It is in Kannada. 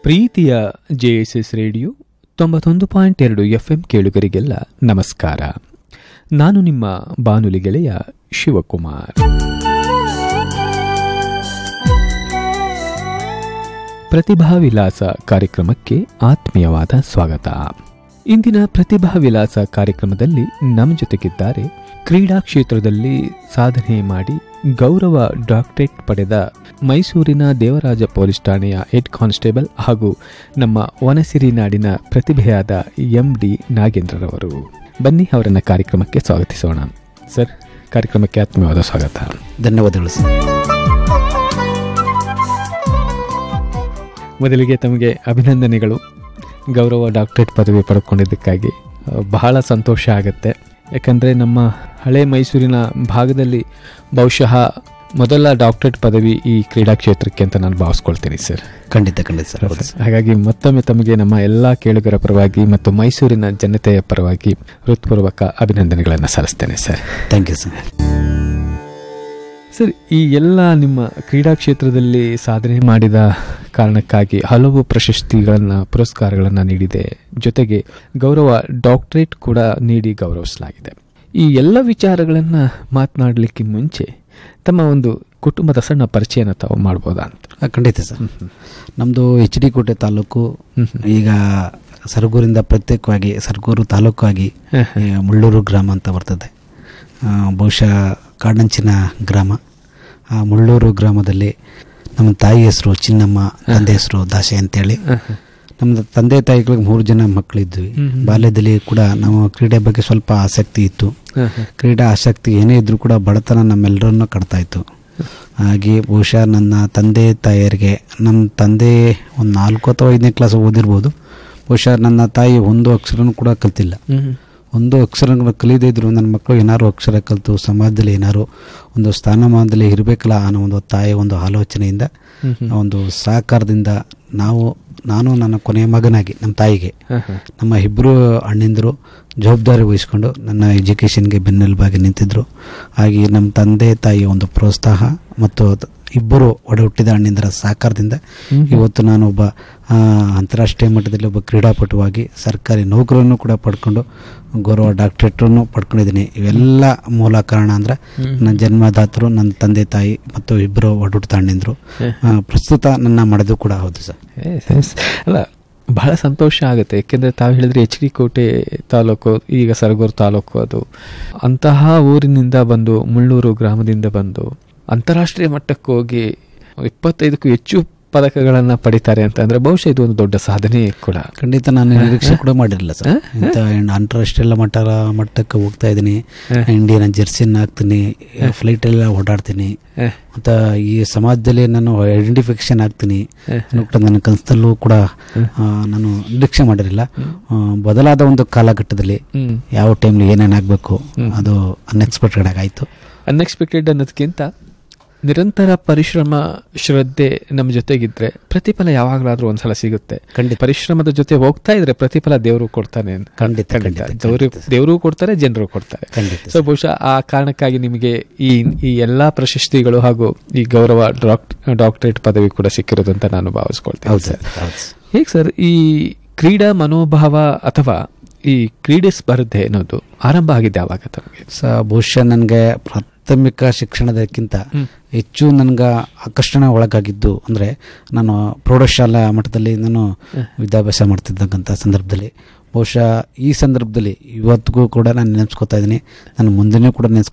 ಪ್ರೀತಿಯ ಜೆಎಸ್ಎಸ್ ರೇಡಿಯೋ ತೊಂಬತ್ತೊಂದು ಪಾಯಿಂಟ್ ಎರಡು ಎಫ್ಎಂ ಕೇಳುಗರಿಗೆಲ್ಲ ನಮಸ್ಕಾರ ನಾನು ನಿಮ್ಮ ಬಾನುಲಿ ಗೆಳೆಯ ಶಿವಕುಮಾರ್ ಪ್ರತಿಭಾ ವಿಲಾಸ ಕಾರ್ಯಕ್ರಮಕ್ಕೆ ಆತ್ಮೀಯವಾದ ಸ್ವಾಗತ ಇಂದಿನ ಪ್ರತಿಭಾ ವಿಲಾಸ ಕಾರ್ಯಕ್ರಮದಲ್ಲಿ ನಮ್ಮ ಜೊತೆಗಿದ್ದಾರೆ ಕ್ರೀಡಾ ಕ್ಷೇತ್ರದಲ್ಲಿ ಸಾಧನೆ ಮಾಡಿ ಗೌರವ ಡಾಕ್ಟರೇಟ್ ಪಡೆದ ಮೈಸೂರಿನ ದೇವರಾಜ ಪೊಲೀಸ್ ಠಾಣೆಯ ಹೆಡ್ ಕಾನ್ಸ್ಟೇಬಲ್ ಹಾಗೂ ನಮ್ಮ ವನಸಿರಿ ನಾಡಿನ ಪ್ರತಿಭೆಯಾದ ಎಂ ಡಿ ನಾಗೇಂದ್ರರವರು ಬನ್ನಿ ಅವರನ್ನ ಕಾರ್ಯಕ್ರಮಕ್ಕೆ ಸ್ವಾಗತಿಸೋಣ ಸರ್ ಕಾರ್ಯಕ್ರಮಕ್ಕೆ ಆತ್ಮೀಯವಾದ ಸ್ವಾಗತ ಧನ್ಯವಾದಗಳು ಸರ್ ಮೊದಲಿಗೆ ತಮಗೆ ಅಭಿನಂದನೆಗಳು ಗೌರವ ಡಾಕ್ಟರೇಟ್ ಪದವಿ ಪಡ್ಕೊಂಡಿದ್ದಕ್ಕಾಗಿ ಆ, ಬಹಳ ಸಂತೋಷ ಆಗುತ್ತೆ ಯಾಕಂದರೆ ನಮ್ಮ ಹಳೆ ಮೈಸೂರಿನ ಭಾಗದಲ್ಲಿ ಬಹುಶಃ ಮೊದಲ ಡಾಕ್ಟರೇಟ್ ಪದವಿ ಈ ಕ್ರೀಡಾ ಕ್ಷೇತ್ರಕ್ಕೆ ಅಂತ ನಾನು ಭಾವಿಸ್ಕೊಳ್ತೀನಿ ಸರ್ ಖಂಡಿತ ಖಂಡಿತ ಸರ್ ಹೌದು ಸರ್. ಹಾಗಾಗಿ ಮತ್ತೊಮ್ಮೆ ತಮಗೆ ನಮ್ಮ ಎಲ್ಲ ಕೇಳುಗರ ಪರವಾಗಿ ಮತ್ತು ಮೈಸೂರಿನ ಜನತೆಯ ಪರವಾಗಿ ಹೃತ್ಪೂರ್ವಕ ಅಭಿನಂದನೆಗಳನ್ನು ಸಲ್ಲಿಸ್ತೇನೆ sir thank you sir sir ಈ ಎಲ್ಲ ನಿಮ್ಮ ಕ್ರೀಡಾ ಕ್ಷೇತ್ರದಲ್ಲಿ ಸಾಧನೆ ಮಾಡಿದ ಕಾರಣಕ್ಕಾಗಿ ಹಲವು ಪ್ರಶಸ್ತಿಗಳನ್ನು ಪುರಸ್ಕಾರಗಳನ್ನು ನೀಡಿದೆ ಜೊತೆಗೆ ಗೌರವ ಡಾಕ್ಟರೇಟ್ ಕೂಡ ನೀಡಿ ಗೌರವಿಸಲಾಗಿದೆ ಈ ಎಲ್ಲ ವಿಚಾರಗಳನ್ನು ಮಾತನಾಡಲಿಕ್ಕೆ ಮುಂಚೆ ತಮ್ಮ ಒಂದು ಕುಟುಂಬದ ಸಣ್ಣ ಪರಿಚಯನ ತಾವು ಮಾಡ್ಬೋದಾ ಅಂತ ಆ, ಖಂಡಿತ ಸರ್ ನಮ್ಮದು ಎಚ್ ಡಿ ಕೋಟೆ ತಾಲೂಕು ಹ್ಮ್ ಹ್ಮ್. ಈಗ ಸರಗೂರಿಂದ ಪ್ರತ್ಯೇಕವಾಗಿ ಸರಗೂರು ತಾಲೂಕು ಆಗಿ ಹ, ಹ. ಈ ಮುಳ್ಳೂರು ಗ್ರಾಮ ಅಂತ ಬರ್ತದೆ ಆ, ಬಹುಶಃ ಕಾಡಂಚಿನ ಗ್ರಾಮ ಆ ಮುಳ್ಳೂರು ಗ್ರಾಮದಲ್ಲಿ ನಮ್ಮ ತಾಯಿ ಹೆಸರು ಚಿನ್ನಮ್ಮ ತಂದೆ ಹೆಸರು ದಾಸೆ ಅಂತೇಳಿ ಹ, ಹ. ನಮ್ಮ ತಂದೆ ತಾಯಿಗಳಿಗೆ ಮೂರು ಜನ ಮಕ್ಕಳಿದ್ವಿ ಹ್ಮ್ ಹ್ಮ್. ಬಾಲ್ಯದಲ್ಲಿ ಕೂಡ ನಾವು ಕ್ರೀಡೆ ಬಗ್ಗೆ ಸ್ವಲ್ಪ ಆಸಕ್ತಿ ಇತ್ತು ಹ, ಹ. ಕ್ರೀಡಾ ಆಸಕ್ತಿ ಏನೇ ಇದ್ರೂ ಕೂಡ ಬಡತನ ನಮ್ಮೆಲ್ಲರನ್ನು ಕಟ್ತಾ ಇತ್ತು ಹಾಗೆ ಬಹುಶಃ ನನ್ನ ತಂದೆ ತಾಯಿಯರಿಗೆ ನಮ್ಮ ತಂದೆ ಒಂದು ನಾಲ್ಕು ಅಥವಾ ಐದನೇ ಕ್ಲಾಸ್ ಓದಿರ್ಬೋದು ಬಹುಶಃ ನನ್ನ ತಾಯಿ ಒಂದು ಅಕ್ಷರನೂ ಕೂಡ ಕಲ್ತಿಲ್ಲ ಹ್ಮ್ ಹ್ಮ್. ಒಂದು ಅಕ್ಷರಗಳು ಕಲಿಯದೇ ಇದ್ರು ನನ್ನ ಮಕ್ಕಳು ಏನಾರು ಅಕ್ಷರ ಕಲಿತು ಸಮಾಜದಲ್ಲಿ ಏನಾರು ಒಂದು ಸ್ಥಾನಮಾನದಲ್ಲಿ ಇರಬೇಕಲ್ಲ ಅನ್ನೋ ಒಂದು ತಾಯಿಯ ಒಂದು ಆಲೋಚನೆಯಿಂದ ಹ್ಮ್ ಹ್ಮ್. ಆ ಒಂದು ಸಹಕಾರದಿಂದ ನಾವು ನಾನು ನನ್ನ ಕೊನೆಯ ಮಗನಾಗಿ ನಮ್ಮ ತಾಯಿಗೆ ಹ, ಹ. ನಮ್ಮ ಇಬ್ಬರು ಅಣ್ಣಿಂದರು ಜವಾಬ್ದಾರಿ ವಹಿಸ್ಕೊಂಡು ನನ್ನ ಎಜುಕೇಷನ್ಗೆ ಬೆನ್ನೆಲುಬಾಗಿ ನಿಂತಿದ್ದರು ಹಾಗೆ ನಮ್ಮ ತಂದೆ ತಾಯಿಯ ಒಂದು ಪ್ರೋತ್ಸಾಹ ಮತ್ತು ತ- ಇಬ್ಬರು ಒಡ ಹುಟ್ಟಿದ ಅಣ್ಣಿಂದರ ಸಹಕಾರದಿಂದ ಹ್ಮ್ ಹ್ಮ್. ಇವತ್ತು ನಾನು ಒಬ್ಬ ಆ, ಅಂತಾರಾಷ್ಟ್ರೀಯ ಮಟ್ಟದಲ್ಲಿ ಒಬ್ಬ ಕ್ರೀಡಾಪಟುವಾಗಿ ಸರ್ಕಾರಿ ನೌಕರನ್ನು ಕೂಡ ಪಡ್ಕೊಂಡು ಗೌರವ ಡಾಕ್ಟ್ರೇಟನ್ನು ಪಡ್ಕೊಂಡಿದ್ದೀನಿ ಇವೆಲ್ಲ ಮೂಲ ಕಾರಣ ಅಂದ್ರೆ ಹ್ಮ್. ನನ್ನ ಜನ್ಮದಾತರು ನನ್ನ ತಂದೆ ತಾಯಿ ಮತ್ತು ಇಬ್ಬರು ಒಡಹುಟ್ಟಿದ ಅಣ್ಣಿಂದರು ಹ. ಆ, ಪ್ರಸ್ತುತ ನನ್ನ ಮಡದು ಕೂಡ ಹೌದು ಸರ್ ಎಸ್, ಎಸ್. ಅಲ್ಲ ಬಹಳ ಸಂತೋಷ ಆಗುತ್ತೆ ಯಾಕೆಂದ್ರೆ ತಾವು ಹೇಳಿದ್ರೆ ಎಚ್ ಡಿ ಕೋಟೆ ತಾಲೂಕು ಈಗ ಸರಗೂರು ತಾಲೂಕು ಅದು ಅಂತಹ ಊರಿನಿಂದ ಬಂದು ಮುಳ್ಳೂರು ಗ್ರಾಮದಿಂದ ಬಂದು ಅಂತಾರಾಷ್ಟ್ರೀಯ ಮಟ್ಟಕ್ಕೆ ಹೋಗಿ ಇಪ್ಪತ್ತೈದಕ್ಕೂ ಹೆಚ್ಚು ಪದಕಗಳನ್ನು ಪಡಿತಾರೆ ಅಂತ ಅಂದ್ರೆ ಬಹುಶಃ ಇದು ಒಂದು ದೊಡ್ಡ ಸಾಧನೆ ಕೂಡ ಖಂಡಿತ ನಾನು ನಿರೀಕ್ಷೆ ಕೂಡ ಮಾಡಿರಲಿಲ್ಲ ಸರ್ ಇಂಥ ಅಂತಾರಾಷ್ಟ್ರೀಯ ಮಟ್ಟ ಮಟ್ಟಕ್ಕೆ ಹೋಗ್ತಾ ಇದ್ದೀನಿ ಇಂಡಿಯನ್ ಜೆರ್ಸಿನ ಹಾಕ್ತೀನಿ ಫ್ಲೈಟ್ ಎಲ್ಲ ಓಡಾಡ್ತೀನಿ ಹ. ಮತ್ತು ಈ ಸಮಾಜದಲ್ಲಿ ನಾನು ಐಡೆಂಟಿಫಿಕೇಶನ್ ಆಗ್ತೀನಿ ಹ. ಅನ್ನೋ ಕೂಡ ನನ್ನ ಕನಸಲ್ಲೂ ಕೂಡ ಆ, ನಾನು ನಿರೀಕ್ಷೆ ಮಾಡಿರಲಿಲ್ಲ ಆ, ಬದಲಾದ ಒಂದು ಕಾಲಘಟ್ಟದಲ್ಲಿ ಹ್ಮ್ ಯಾವ ಟೈಮ್ಲಿ ಏನೇನಾಗಬೇಕು ಅದು ಅನ್ಎಕ್ಸ್ಪೆಕ್ಟೆಡ್ ಆಗಾಯಿತು ಅನ್ಎಕ್ಸ್ಪೆಕ್ಟೆಡ್ ಅನ್ನೋದಕ್ಕಿಂತ ನಿರಂತರ ಪರಿಶ್ರಮ ಶ್ರದ್ಧೆ ನಮ್ಮ ಜೊತೆಗಿದ್ರೆ ಪ್ರತಿಫಲ ಯಾವಾಗಲಾದ್ರೂ ಒಂದ್ಸಲ ಸಿಗುತ್ತೆ ಖಂಡಿತ ಪರಿಶ್ರಮದ ಜೊತೆ ಹೋಗ್ತಾ ಇದ್ರೆ ಪ್ರತಿಫಲ ದೇವರು ಕೊಡ್ತಾನೆ ಅಂತ. ಖಂಡಿತ, ಖಂಡಿತ ಖಂಡಿತ, ದೇವರು ಖಂಡಿತ. ದೇವರು ಕೊಡ್ತಾರೆ ಜನರು ಕೊಡ್ತಾರೆ ಖಂಡಿತ ಸೊ ಬಹುಶಃ ಆ ಕಾರಣಕ್ಕಾಗಿ ನಿಮಗೆ ಈ ಈ ಎಲ್ಲಾ ಪ್ರಶಸ್ತಿಗಳು ಹಾಗೂ ಈ ಗೌರವ ಡಾಕ್ಟ್ ಡಾಕ್ಟರೇಟ್ ಪದವಿ ಕೂಡ ಸಿಕ್ಕಿರೋದು ಅಂತ ನಾನು ಭಾವಿಸ್ಕೊಳ್ತೇನೆ ಹೌದು ಸರ್ ಸರ್ ಹೌದು ಸರ್. ಹೇಗೆ ಸರ್ ಈ ಕ್ರೀಡಾ ಮನೋಭಾವ ಅಥವಾ ಈ ಕ್ರೀಡೆ ಸ್ಪರ್ಧೆ ಅನ್ನೋದು ಆರಂಭ ಆಗಿದೆ ಯಾವಾಗ ತಮಗೆ ಸ ಬಹುಶಃ ನನಗೆ ಪ್ರಾಥಮಿಕ ಶಿಕ್ಷಣದಕ್ಕಿಂತ ಹ್ಮ್. ಹೆಚ್ಚು ನನಗೆ ಆಕರ್ಷಣೆ ಒಳಗಾಗಿದ್ದು ಅಂದರೆ ನಾನು ಪ್ರೌಢಶಾಲಾ ಮಟ್ಟದಲ್ಲಿ ನಾನು ವಿದ್ಯಾಭ್ಯಾಸ ಮಾಡ್ತಿದ್ದಕ್ಕಂಥ ಸಂದರ್ಭದಲ್ಲಿ ಬಹುಶಃ ಈ ಸಂದರ್ಭದಲ್ಲಿ ಇವತ್ತಿಗೂ ಕೂಡ ನಾನು ನೆನೆಸ್ಕೊತಾ ಇದ್ದೀನಿ ನಾನು ಮುಂದೆನೂ ಕೂಡ ನೆನೆಸ್ಕೊ